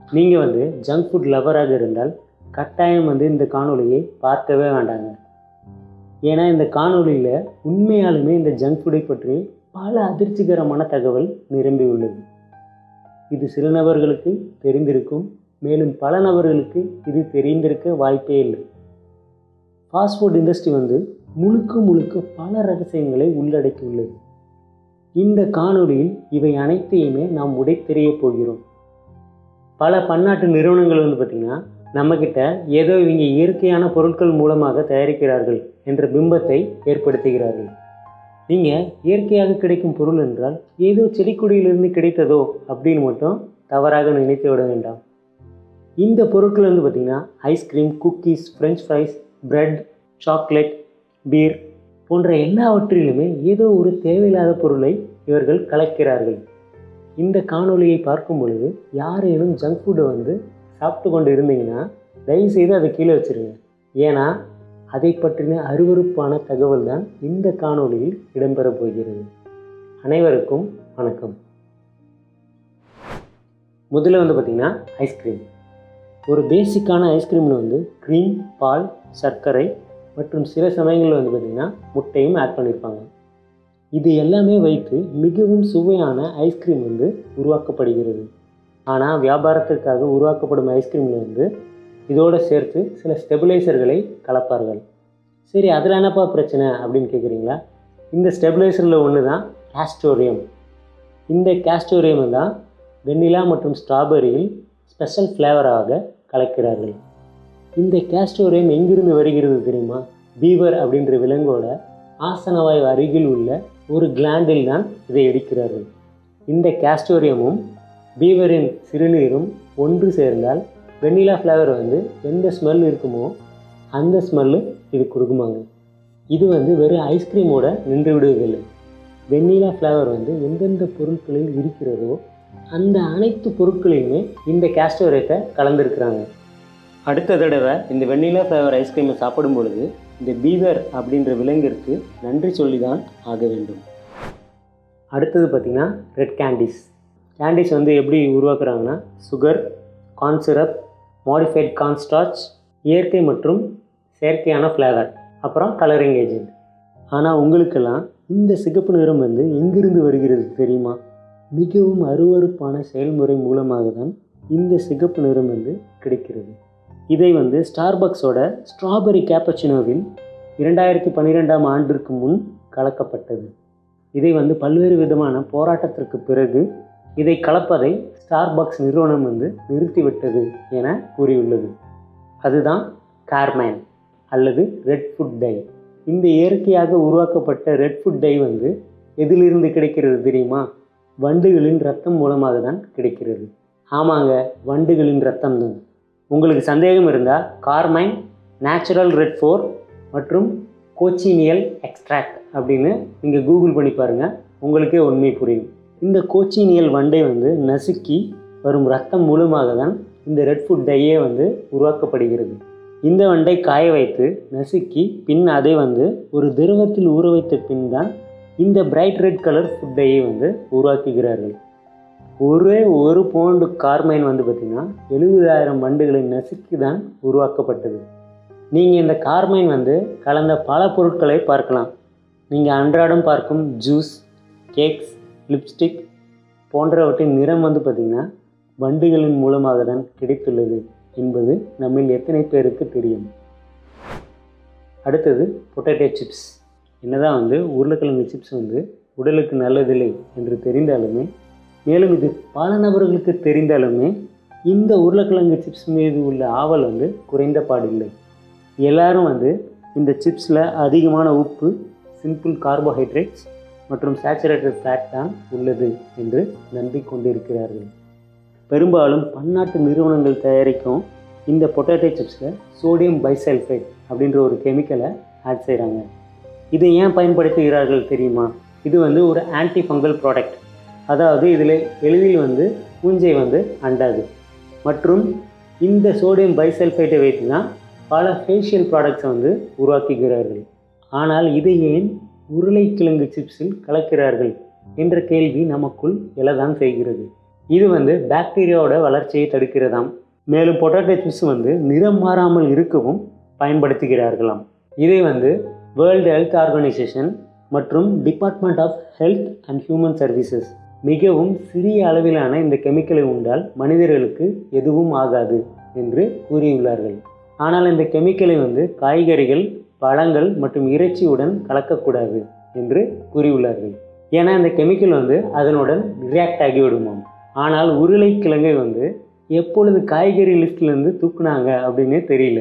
நீங்கள் வந்து junk food லவராக இருந்தால் கட்டாயம் வந்து இந்த காணொளியை பார்க்கவே வேண்டாங்க ஏன்னா இந்த காணொளியில் உண்மையாலுமே இந்த ஜங்க் ஃபுட்டை பற்றி பல அதிர்ச்சிகரமான தகவல் நிரம்பி உள்ளது இது சில நபர்களுக்கு தெரிந்திருக்கும் மேலும் பல நபர்களுக்கு இது தெரிந்திருக்க வாய்ப்பே இல்லை ஃபாஸ்ட் ஃபுட் இண்டஸ்ட்ரி வந்து முழுக்க முழுக்க பல ரகசியங்களை உள்ளடக்கியுள்ளது இந்த காணொளியில் இவை அனைத்தையுமே நாம் உடைத்தெறிய போகிறோம் பல பன்னாட்டு நிறுவனங்கள் வந்து பார்த்திங்கன்னா நம்மக்கிட்ட ஏதோ இவங்க இயற்கையான பொருட்கள் மூலமாக தயாரிக்கிறார்கள் என்ற பிம்பத்தை ஏற்படுத்துகிறார்கள் நீங்கள் இயற்கையாக கிடைக்கும் பொருள் என்றால் ஏதோ செடிக்கொடியிலிருந்து கிடைத்ததோ அப்படின்னு மட்டும் தவறாக நினைத்து விட வேண்டாம் இந்த பொருட்கள் வந்து பார்த்திங்கன்னா ice cream cookies french fries bread chocolate beer போன்ற எல்லாவற்றிலுமே ஏதோ ஒரு தேவையில்லாத பொருளை இவர்கள் கலக்கிறார்கள் இந்த காணொளியை பார்க்கும் பொழுது யாரேனும் ஜங்க் ஃபுட்டை வந்து சாப்பிட்டு கொண்டு இருந்தீங்கன்னா தயவுசெய்து அதை கீழே வச்சுருங்க ஏன்னா அதை பற்றின அருவறுப்பான தகவல் தான் இந்த காணொளியில் இடம்பெறப் போகிறது அனைவருக்கும் வணக்கம் முதல்ல வந்து பார்த்திங்கன்னா ஐஸ்கிரீம் ஒரு பேசிக்கான ஐஸ்கிரீமில் வந்து க்ரீம் பால் சர்க்கரை மற்றும் சில சமயங்களில் வந்து பார்த்திங்கன்னா முட்டையும் ஆட் பண்ணியிருப்பாங்க இது எல்லாமே வைத்து மிகவும் சுவையான ஐஸ்கிரீம் வந்து உருவாக்கப்படுகிறது ஆனால் வியாபாரத்திற்காக உருவாக்கப்படும் ஐஸ்கிரீமில் வந்து இதோடு சேர்த்து சில ஸ்டெபிளைசர்களை கலப்பார்கள் சரி அதில் என்னப்பா பிரச்சனை அப்படின்னு கேட்குறீங்களா இந்த ஸ்டெபிளைசரில் ஒன்று தான் கேஸ்டோரியம் இந்த கேஸ்டோரியம் தான் வெண்ணிலா மற்றும் ஸ்ட்ராபெரியில் ஸ்பெஷல் ஃப்ளேவராக கலக்கிறார்கள் இந்த கேஸ்டோரியம் எங்கிருந்து வருகிறது தெரியுமா பீவர் அப்படின்ற விலங்கோட ஆசனவாயு அருகில் உள்ள ஒரு கிளாண்டில் தான் இதை எடுக்கிறார்கள் இந்த கேஸ்டோரியமும் பீவரின் சிறுநீரும் ஒன்று சேர்ந்தால் வெண்ணிலா ஃப்ளேவர் வந்து எந்த ஸ்மெல் இருக்குமோ அந்த ஸ்மெல்லு இது கொடுக்குமாங்க இது வந்து வெறும் ஐஸ்கிரீமோட நின்று விடுவதில்லை வெண்ணிலா ஃப்ளேவர் வந்து எந்தெந்த பொருட்களில் இருக்கிறதோ அந்த அனைத்து பொருட்களையுமே இந்த கேஸ்டோரியத்தை கலந்துருக்குறாங்க அடுத்த தடவை இந்த வெண்ணிலா ஃப்ளேவர் ஐஸ்கிரீமை சாப்பிடும் பொழுது இந்த பீவர் அப்படின்ற விலங்கிற்கு நன்றி சொல்லி தான் ஆக வேண்டும் அடுத்தது பார்த்திங்கன்னா ரெட் கேண்டிஸ் கேண்டிஸ் வந்து எப்படி உருவாக்குறாங்கன்னா sugar corn syrup modified cornstarch இயற்கை மற்றும் செயற்கையான ஃப்ளேவர் அப்புறம் கலரிங் ஏஜென்ட் ஆனால் உங்களுக்கெல்லாம் இந்த சிகப்பு நிறம் வந்து எங்கிருந்து வருகிறது தெரியுமா மிகவும் அருவறுப்பான செயல்முறை மூலமாக தான் இந்த சிகப்பு நிறம் வந்து கிடைக்கிறது இதை வந்து ஸ்டார்பக்ஸோட ஸ்ட்ராபெரி கேப்பச்சினோவில் இரண்டாயிரத்தி பன்னிரெண்டாம் ஆண்டிற்கு முன் கலக்கப்பட்டது இதை வந்து பல்வேறு விதமான போராட்டத்திற்கு பிறகு இதை கலப்பதை ஸ்டார்பக்ஸ் நிறுவனம் வந்து நிறுத்திவிட்டது என கூறியுள்ளது அதுதான் கார்மேன் அல்லது ரெட் ஃபுட் டை இந்த இயற்கையாக உருவாக்கப்பட்ட ரெட் ஃபுட் டை வந்து எதிலிருந்து கிடைக்கிறது தெரியுமா வண்டுகளின் ரத்தம் மூலமாக தான் கிடைக்கிறது ஆமாங்க வண்டுகளின் ரத்தம் தான் உங்களுக்கு சந்தேகம் இருந்தால் கார்மைன் நேச்சுரல் ரெட் ஃபோர் மற்றும் கோச்சினியல் எக்ஸ்ட்ராக்ட் அப்படின்னு நீங்கள் கூகுள் பண்ணி பாருங்கள் உங்களுக்கே உண்மை புரியும் இந்த கோச்சினியல் வண்டை வந்து நசுக்கி வரும் ரத்தம் மூலமாக தான் இந்த ரெட் ஃபுட் டையே வந்து உருவாக்கப்படுகிறது இந்த வண்டை காய வைத்து நசுக்கி பின் அதை வந்து ஒரு திரவத்தில் ஊற வைத்த பின் தான் இந்த பிரைட் ரெட் கலர் ஃபுட் டையை வந்து உருவாக்குகிறார்கள் ஒரே ஒரு பவுண்டு கார்மைன் வந்து பார்த்திங்கன்னா எழுபதாயிரம் வண்டுகளை நசுக்கி தான் உருவாக்கப்பட்டது நீங்கள் இந்த கார்மைன் வந்து கலந்த பல பொருட்களை பார்க்கலாம் நீங்கள் அன்றாடம் பார்க்கும் ஜூஸ் கேக்ஸ் லிப்ஸ்டிக் போன்றவற்றின் நிறம் வந்து பார்த்திங்கன்னா வண்டுகளின் மூலமாக தான் கிடைத்துள்ளது என்பது நம்மில் எத்தனை பேருக்கு தெரியும் அடுத்தது பொட்டேட்டோ சிப்ஸ் என்னதான் வந்து உருளைக்கிழங்கு சிப்ஸ் வந்து உடலுக்கு நல்லதில்லை என்று தெரிந்தாலுமே மேலும் இது பல நபர்களுக்கு தெரிந்தாலுமே இந்த உருளைக்கிழங்கு சிப்ஸ் மீது உள்ள ஆவல் வந்து குறைந்த பாடில்லை எல்லாரும் வந்து இந்த சிப்ஸில் அதிகமான உப்பு சிம்பிள் கார்போஹைட்ரேட்ஸ் மற்றும் சேச்சுரேட்டட் ஃபேட் தான் உள்ளது என்று நம்பிக்கொண்டிருக்கிறார்கள் பெரும்பாலும் பன்னாட்டு நிறுவனங்கள் தயாரிக்கும் இந்த பொட்டேட்டோ சிப்ஸில் சோடியம் பைசல்ஃபேட் அப்படின்ற ஒரு கெமிக்கலை ஆட் செய்கிறாங்க இதை ஏன் பயன்படுத்துகிறார்கள் தெரியுமா இது வந்து ஒரு ஆன்டி ஃபங்கல் ப்ராடக்ட் அதாவது இதில் எளிதில் வந்து பூஞ்சை வந்து அண்டாது மற்றும் இந்த சோடியம் பைசல்ஃபேட்டை வைத்து தான் பல ஃபேஷியல் ப்ராடக்ட்ஸை வந்து உருவாக்குகிறார்கள் ஆனால் இதை ஏன் உருளைக்கிழங்கு சிப்ஸில் கலக்கிறார்கள் என்ற கேள்வி நமக்குள் எழதான் செய்கிறது இது வந்து பாக்டீரியாவோட வளர்ச்சியை தடுக்கிறதாம் மேலும் பொட்டேட்டோ சிப்ஸ் வந்து நிறம் மாறாமல் இருக்கவும் பயன்படுத்துகிறார்களாம் இதை வந்து வேர்ல்டு ஹெல்த் ஆர்கனைசேஷன் மற்றும் department of health and human services மிகவும் சிறிய அளவிலான இந்த கெமிக்கலை உண்டால் மனிதர்களுக்கு எதுவும் ஆகாது என்று கூறியுள்ளார்கள் ஆனால் இந்த கெமிக்கலை வந்து காய்கறிகள் பழங்கள் மற்றும் இறைச்சியுடன் கலக்கக்கூடாது என்று கூறியுள்ளார்கள் ஏன்னா இந்த கெமிக்கல் வந்து அதனுடன் ரியாக்ட் ஆகிவிடுமாம் ஆனால் உருளைக்கிழங்கை வந்து எப்பொழுது காய்கறி லிஸ்ட்லேருந்து தூக்குனாங்க அப்படின்னே தெரியல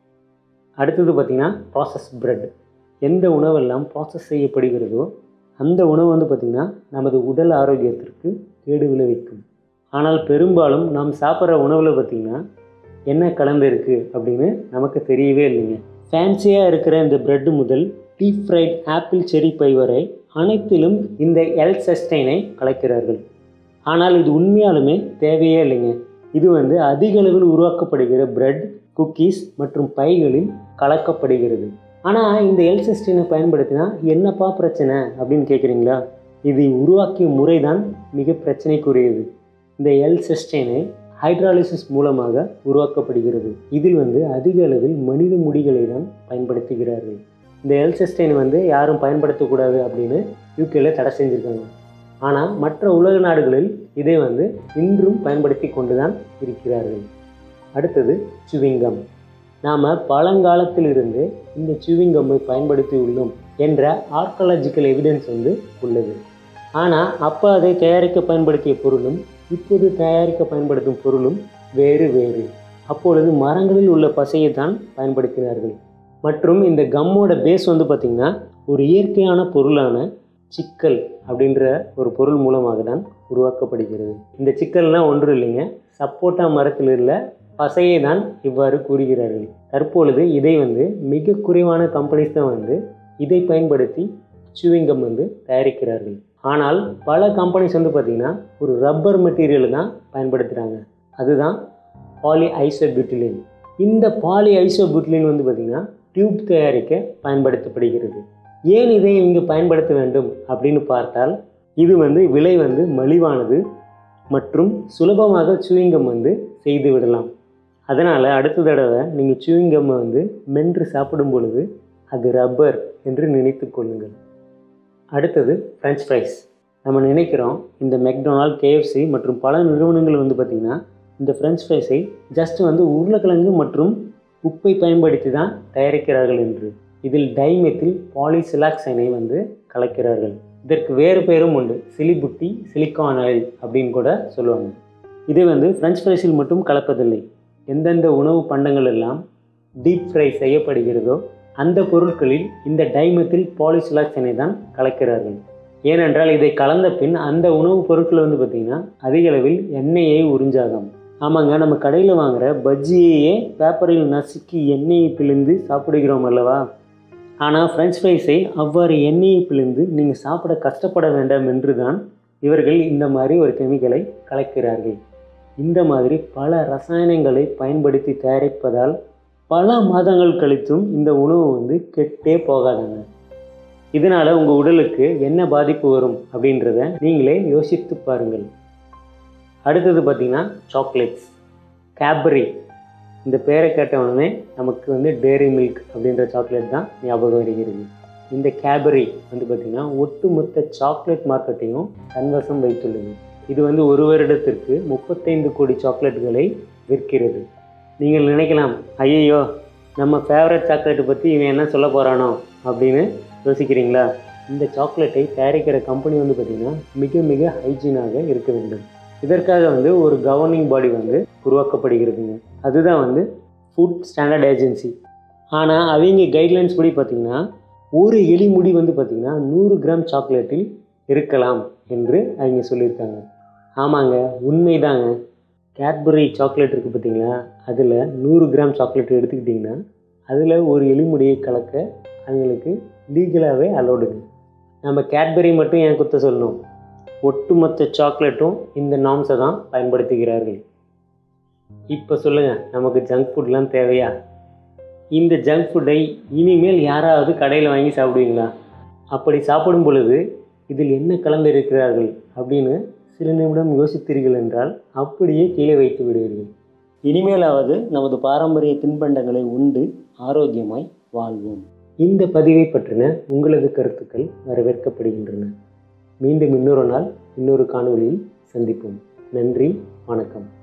அடுத்தது பார்த்திங்கன்னா ப்ராசஸ் பிரெட் எந்த உணவெல்லாம் ப்ராசஸ் செய்யப்படுகிறதோ அந்த உணவு வந்து பார்த்திங்கன்னா நமது உடல் ஆரோக்கியத்திற்கு கேடு விளைவிக்கும் ஆனால் பெரும்பாலும் நாம் சாப்பிட்ற உணவில் பார்த்திங்கன்னா என்ன கலந்துருக்கு அப்படின்னு நமக்கு தெரியவே இல்லைங்க ஃபேன்சியாக இருக்கிற இந்த பிரெட் முதல் deep fried apple cherry pie வரை அனைத்திலும் இந்த எல் சஸ்டைனை கலக்கிறார்கள் ஆனால் இது உண்மையாலுமே தேவையே இல்லைங்க இது வந்து அதிக அளவில் உருவாக்கப்படுகிற பிரெட் குக்கீஸ் மற்றும் பைகளில் கலக்கப்படுகிறது ஆனால் இந்த எல் சஸ்டைனை பயன்படுத்தினா என்னப்பா பிரச்சனை அப்படின்னு கேட்குறீங்களா இது உருவாக்கிய முறை தான் மிக பிரச்சனைக்குரியது இந்த எல் சஸ்டைனை ஹைட்ராலிசிஸ் மூலமாக உருவாக்கப்படுகிறது இதில் வந்து அதிக அளவில் மனித முடிகளை தான் பயன்படுத்துகிறார்கள் இந்த எல் சஸ்டைன் வந்து யாரும் பயன்படுத்தக்கூடாது அப்படின்னு யூகேல தடை செஞ்சுருக்காங்க ஆனால் மற்ற உலக நாடுகளில் இதை வந்து இன்றும் பயன்படுத்தி கொண்டு தான் இருக்கிறார்கள் அடுத்தது சுவிங்கம் நாம் பழங்காலத்திலிருந்து இந்த சுவிங்கம்மை பயன்படுத்தி உள்ளோம் என்ற ஆர்காலஜிக்கல் எவிடன்ஸ் வந்து உள்ளது ஆனால் அப்போ அதை தயாரிக்க பயன்படுத்திய பொருளும் இப்போது தயாரிக்க பயன்படுத்தும் பொருளும் வேறு வேறு அப்பொழுது மரங்களில் உள்ள பசையை தான் பயன்படுத்தினார்கள் மற்றும் இந்த கம்மோட பேஸ் வந்து பார்த்திங்கன்னா ஒரு இயற்கையான பொருளான சிக்கல் அப்படின்ற ஒரு பொருள் மூலமாக தான் உருவாக்கப்படுகிறது இந்த சிக்கல்லாம் ஒன்றும் இல்லைங்க சப்போட்டா மரத்தில் உள்ள பசையை தான் இவ்வாறு கூறுகிறார்கள் தற்பொழுது இதை வந்து மிக குறைவான கம்பெனிஸ் தான் வந்து இதை பயன்படுத்தி சூவிங்கம் வந்து தயாரிக்கிறார்கள் ஆனால் பல கம்பெனிஸ் வந்து பார்த்திங்கன்னா ஒரு ரப்பர் மெட்டீரியல் தான் பயன்படுத்துகிறாங்க அதுதான் பாலி ஐசோபியூட்டிலின் இந்த பாலி ஐசோபியூட்டிலின் வந்து பார்த்திங்கன்னா டியூப் தயாரிக்க பயன்படுத்தப்படுகிறது ஏன் இதை இங்கே பயன்படுத்த வேண்டும் அப்படின்னு பார்த்தால் இது வந்து விலை வந்து மலிவானது மற்றும் சுலபமாக சூயிங்கம் வந்து செய்து விடலாம் அதனால் அடுத்த தடவை நீங்கள் சூயிங்கம்மை வந்து மென்று சாப்பிடும் பொழுது அது ரப்பர் என்று நினைத்து கொள்ளுங்கள் அடுத்தது ஃப்ரெஞ்ச் ஃப்ரைஸ் நம்ம நினைக்கிறோம் இந்த மெக்டொனால்ட் கேஎஃப்சி மற்றும் பல நிறுவனங்கள் வந்து பார்த்திங்கன்னா இந்த ஃப்ரெஞ்ச் ஃப்ரைஸை ஜஸ்ட் வந்து உருளைக்கிழங்கு மற்றும் உப்பை பயன்படுத்தி தான் தயாரிக்கிறார்கள் என்று இதில் டைமெத்தில் பாலிசிலாக்சைனை வந்து கலக்கிறார்கள் இதற்கு வேறு பேரும் உண்டு சிலிபுட்டி சிலிக்கான் ஆயில் அப்படின்னு கூட சொல்லுவாங்க இதை வந்து ஃப்ரெஞ்ச் ஃப்ரைஸில் மட்டும் கலப்பதில்லை எந்தெந்த உணவு பண்டங்கள் எல்லாம் டீப் ஃப்ரை செய்யப்படுகிறதோ அந்த பொருட்களில் இந்த டைமெத்தில் பாலிசிலாக்சனை தான் கலக்கிறார்கள் ஏனென்றால் இதை கலந்த பின் அந்த உணவுப் பொருட்கள் வந்து பார்த்திங்கன்னா அதிக அளவில் எண்ணெயை உறிஞ்சாகும் ஆமாங்க நம்ம கடையில் வாங்குகிற பஜ்ஜியையே பேப்பரில் நசுக்கி எண்ணெயை பிழிந்து சாப்பிடுகிறோம் அல்லவா ஆனால் ஃப்ரெஞ்ச் ஃப்ரைஸை அவ்வாறு எண்ணெயை பிழிந்து நீங்கள் சாப்பிட கஷ்டப்பட வேண்டாம் என்று தான் இவர்கள் இந்த மாதிரி ஒரு கெமிக்கலை கலக்கிறார்கள் இந்த மாதிரி பல ரசாயனங்களை பயன்படுத்தி தயாரிப்பதால் பல மாதங்கள் கழித்தும் இந்த உணவு வந்து கெட்டே போகாதுங்க இதனால் உங்கள் உடலுக்கு என்ன பாதிப்பு வரும் அப்படின்றத நீங்களே யோசித்து பாருங்கள் அடுத்தது பார்த்திங்கன்னா சாக்லேட்ஸ் கேப்ரி இந்த பேரை கேட்டவுடனே நமக்கு வந்து டேரி மில்க் அப்படின்ற சாக்லேட் தான் ஞாபகம் வருகிறது இந்த கேபரி வந்து பார்த்திங்கன்னா ஒட்டுமொத்த சாக்லேட் மார்க்கெட்டையும் தன்வசம் வைத்துள்ளது இது வந்து ஒரு வருடத்திற்கு முப்பத்தைந்து கோடி சாக்லேட்டுகளை விற்கிறது நீங்கள் நினைக்கலாம் ஐயையோ நம்ம ஃபேவரட் சாக்லேட்டை பற்றி இவன் என்ன சொல்ல போகிறானோ அப்படின்னு யோசிக்கிறீங்களா இந்த சாக்லேட்டை தயாரிக்கிற கம்பெனி வந்து பார்த்திங்கன்னா மிக மிக ஹைஜீனாக இருக்க வேண்டும் இதற்காக வந்து ஒரு கவர்னிங் பாடி வந்து உருவாக்கப்படுகிறதுங்க அதுதான் வந்து ஃபுட் ஸ்டாண்டர்ட் ஏஜென்சி ஆனால் அவங்க கைட்லைன்ஸ் படி பார்த்திங்கன்னா ஒரு எலி முடி வந்து பார்த்திங்கன்னா நூறு கிராம் சாக்லேட்டில் இருக்கலாம் என்று அவங்க சொல்லியிருக்காங்க ஆமாங்க உண்மைதாங்க கேட்பரி சாக்லேட் இருக்குது பார்த்தீங்களா அதில் நூறு கிராம் சாக்லேட் எடுத்துக்கிட்டிங்கன்னா அதில் ஒரு எலிமுடியை கலக்க அவங்களுக்கு லீகலாகவே அலோடுங்க நம்ம கேட்பரி மட்டும் ஏன் குத்த சொல்லணும் ஒட்டுமொத்த சாக்லேட்டும் இந்த நாம்ஸை தான் பயன்படுத்துகிறார்கள் இப்போ சொல்லுங்கள் நமக்கு ஜங்க் ஃபுட்லாம் தேவையா இந்த ஜங்க் ஃபுட்டை இனிமேல் யாராவது கடையில் வாங்கி சாப்பிடுவீங்களா அப்படி சாப்பிடும் பொழுது இதில் என்ன கலந்து இருக்கிறார்கள் அப்படின்னு சில நிமிடம் யோசித்தீர்கள் என்றால் அப்படியே கீழே வைத்து விடுவீர்கள் இனிமேலாவது நமது பாரம்பரிய தின்பண்டங்களை உண்டு ஆரோக்கியமாய் வாழ்வோம் இந்த பதிவை பற்றின உங்களது கருத்துக்கள் வரவேற்கப்படுகின்றன மீண்டும் இன்னொரு நாள் இன்னொரு காணொளியில் சந்திப்போம் நன்றி வணக்கம்